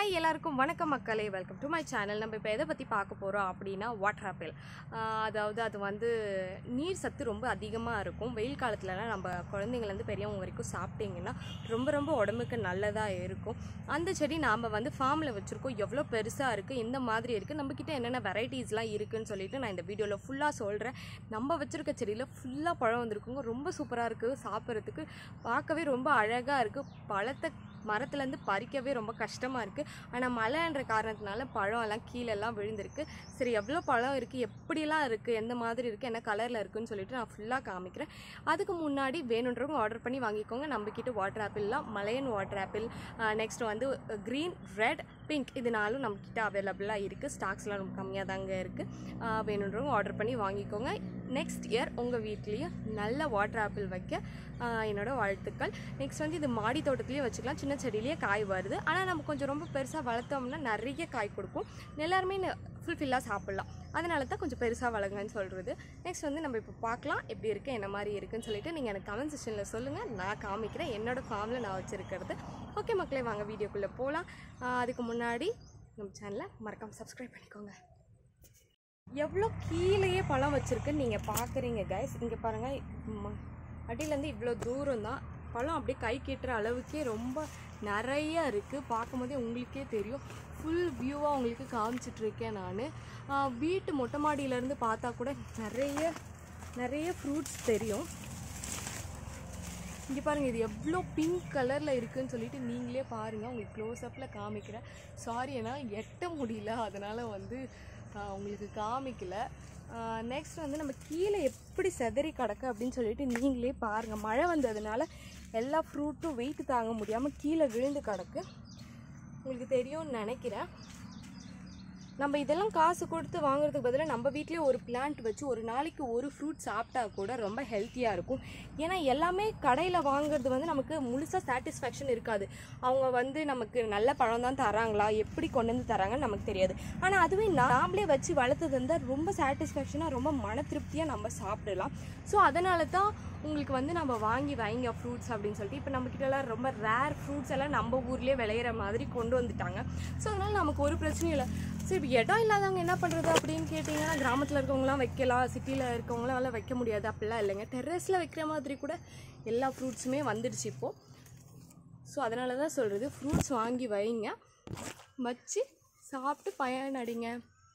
hi எல்லாருக்கும் வணக்கம் மக்களே வெல்கம் டு மை சேனல் நம்ம இப்போ எதை பற்றி பார்க்க போகிறோம் அப்படின்னா வாட்டர் ஆப்பிள் அதாவது அது வந்து நீர் சத்து ரொம்ப அதிகமாக இருக்கும் வெயில் காலத்துலலாம் நம்ம குழந்தைங்கலேருந்து பெரியவங்க வரைக்கும் சாப்பிட்டீங்கன்னா ரொம்ப ரொம்ப உடம்புக்கு நல்லதாக இருக்கும் அந்த செடி நாம் வந்து ஃபார்மில் வச்சுருக்கோம் எவ்வளோ பெருசாக இருக்குது இந்த மாதிரி இருக்குது நம்மக்கிட்ட என்னென்ன வெரைட்டிஸ்லாம் இருக்குதுன்னு சொல்லிட்டு நான் இந்த வீடியோவில் ஃபுல்லாக சொல்கிறேன் நம்ம வச்சுருக்க செடியில் ஃபுல்லாக பழம் வந்திருக்குங்க ரொம்ப சூப்பராக இருக்குது சாப்பிட்றதுக்கு பார்க்கவே ரொம்ப அழகாக இருக்குது பழத்தை மரத்துலேருந்து பறிக்கவே ரொம்ப கஷ்டமாக இருக்குது ஆனால் மழைன்ற காரணத்தினால பழம் எல்லாம் கீழெல்லாம் விழுந்திருக்கு சரி எவ்வளோ பழம் இருக்குது எப்படிலாம் இருக்குது எந்த மாதிரி இருக்குது என்ன கலரில் இருக்குன்னு சொல்லிட்டு நான் ஃபுல்லாக காமிக்கிறேன் அதுக்கு முன்னாடி வேணுன்றவங்க ஆர்டர் பண்ணி வாங்கிக்கோங்க நம்மக்கிட்ட வாட்டர் ஆப்பிள்லாம் மலையன் வாட்டர் ஆப்பிள் நெக்ஸ்ட் வந்து க்ரீன் ரெட் பிங்க் இது நாலும் நம்மக்கிட்ட அவைலபிளாக இருக்குது ஸ்டாக்ஸ்லாம் ரொம்ப கம்மியாக தாங்க இருக்குது வேணுன்றவங்க ஆர்டர் பண்ணி வாங்கிக்கோங்க நெக்ஸ்ட் இயர் உங்கள் வீட்லேயும் நல்ல வாட்டர் ஆப்பிள் வைக்க ஆஹ் என்னோட வாழ்த்துக்கள் நெக்ஸ்ட் வந்து இது மாடி தோட்டத்துலேயே வச்சுக்கலாம் சின்ன செடியிலேயே காய் வருது ஆனால் நம்ம கொஞ்சம் ரொம்ப பெருசாக வளர்த்தோம்னா நிறைய காய் கொடுக்கும் எல்லாருமே ஃபுல்ஃபில்லாக சாப்பிட்லாம் அதனால தான் கொஞ்சம் பெருசாக வளருங்கன்னு சொல்கிறது நெக்ஸ்ட் வந்து நம்ம இப்போ பார்க்கலாம் எப்படி இருக்குது என்ன மாதிரி இருக்குன்னு சொல்லிட்டு நீங்கள் எனக்கு கமெண்ட் செக்ஷனில் சொல்லுங்கள் நான் காமிக்கிறேன் என்னோட ஃபார்மில் நான் வச்சுருக்கிறது ஓகே மக்களே வாங்க வீடியோக்குள்ளே போகலாம் அதுக்கு முன்னாடி நம்ம சேனலை மறக்காமல் சப்ஸ்கிரைப் பண்ணிக்கோங்க எவ்வளோ கீழேயே பழம் வச்சுருக்குன்னு நீங்கள் பார்க்குறீங்க கைஸ் இங்கே பாருங்கள் ம- அடியிலேருந்து இவ்வளோ தூரம் தான் பழம் அப்படியே கை கெட்டுற அளவுக்கே ரொம்ப நிறைய இருக்குது பார்க்கும்போதே உங்களுக்கே தெரியும் ஃபுல் வியூவாக உங்களுக்கு காமிச்சிட்ருக்கேன் நான் வீட்டு மொட்டை மாடியிலேருந்து பார்த்தா கூட நிறைய நிறைய ஃப்ரூட்ஸ் தெரியும் இங்கே பாருங்கள் இது எவ்வளோ பிங்க் கலரில் இருக்குன்னு சொல்லிட்டு நீங்களே பாருங்கள் உங்களுக்கு க்ளோஸ்அப்பில் காமிக்கிறேன் சாரி ஏன்னா எட்ட முடியல அதனால் வந்து ஆஹ், உங்களுக்கு காமிக்கல நெக்ஸ்ட் வந்து நம்ம கீழே எப்படி செதறி கிடக்கு அப்படின்னு சொல்லிட்டு நீங்களே பாருங்கள் மழை வந்ததுனால எல்லா ஃப்ரூட்டும் வெயிட் தாங்க முடியாமல் கீழே விழுந்து கிடக்கு உங்களுக்கு தெரியும்னு நினைக்கிறேன் நம்ம இதெல்லாம் காசு கொடுத்து வாங்குறதுக்கு பதிலாக நம்ம வீட்லேயே ஒரு பிளான்ட் வச்சு ஒரு நாளைக்கு ஒரு ஃப்ரூட் சாப்பிட்டா கூட ரொம்ப ஹெல்த்தியாக இருக்கும் ஏன்னா எல்லாமே கடையில் வாங்குறது வந்து நமக்கு முழுசாக சாட்டிஸ்ஃபேக்ஷன் இருக்காது அவங்க வந்து நமக்கு நல்ல பழம் தான் தராங்களா எப்படி கொண்டு வந்து தராங்கன்னு நமக்கு தெரியாது ஆனால் அதுவே நாமளே வச்சு வளர்த்தது இருந்தால் ரொம்ப சாட்டிஸ்ஃபேக்ஷனாக ரொம்ப மன திருப்தியாக நம்ம சாப்பிடலாம் ஸோ அதனால தான் உங்களுக்கு வந்து நம்ம வாங்கி வைங்க ஃப்ரூட்ஸ் அப்படின்னு சொல்லிட்டு இப்போ நம்மக்கிட்டலாம் ரொம்ப ரேர் ஃப்ரூட்ஸ் எல்லாம் நம்ம ஊர்லேயே விளையிற மாதிரி கொண்டு வந்துட்டாங்க ஸோ அதனால் நமக்கு ஒரு பிரச்சனையும் இல்லை சரி இப்போ இடம் இல்லாதவங்க என்ன பண்ணுறது அப்படின்னு கேட்டிங்கன்னா கிராமத்தில் இருக்கவங்களாம் வைக்கலாம் சிட்டியில் இருக்கவங்களாம் வைக்க முடியாது அப்படிலாம் இல்லைங்க டெர்ரஸில் வைக்கிற மாதிரி கூட எல்லா ஃப்ரூட்ஸுமே வந்துடுச்சு இப்போது ஸோ அதனால தான் சொல்கிறது ஃப்ரூட்ஸ் வாங்கி வைங்க வச்சு சாப்பிட்டு பயனடைங்க